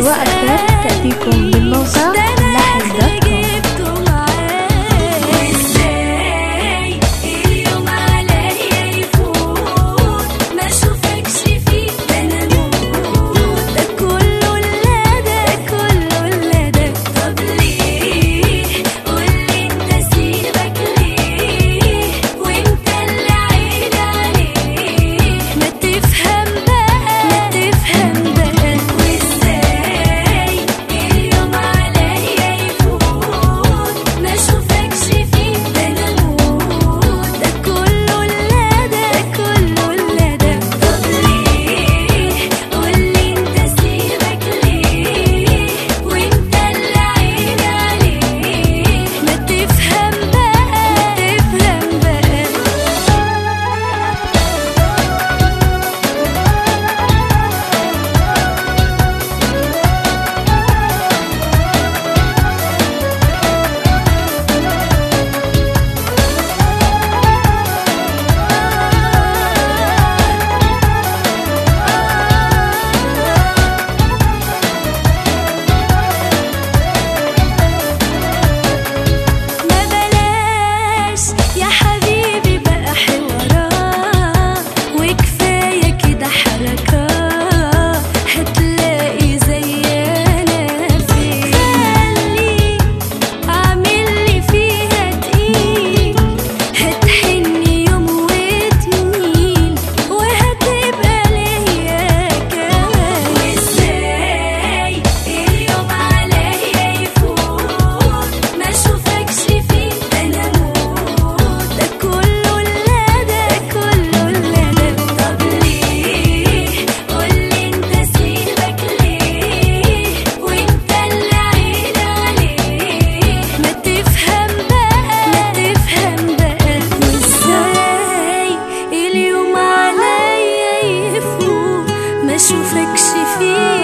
وأكثر تأتيكم من موقع اللحن دوت كوم جبته معاك وازاي اليوم عليا يفوت ما اشوفكش فيه ده انا اموت ده كله لا ده كله لا ده طب ليه قولي انت سيبك ليه وانت اللي عين عليه ما تفهم بقى ما تفهم بقى وازاي اليوم عليا يفوت ما اشوفكش فيه ده انا اموت ده كله لا ده كله لا ده طب ليه قولي انت سيبك ليه وانت اللي عين عليه ما تفهم بقى ما تفهم بقى ما بلاش يا حبيبي بقى حوارات وكفاية كده حركات هتلاقي زي أنا فيك خليك عاملي فيها تقيل هتحني يوم واتنين وهتبقى ليا كمان وازاي اليوم عليا يفوت ما اشوفكش فيه ده انا اموت ده كله لا ده كله لا ده طب ليه قولي انت سيبك ليه وانت اللي عين عليه ما تفهم بقى ما تفهم بقى وازاي اليوم عليا يفوت ما اشوفكش فيه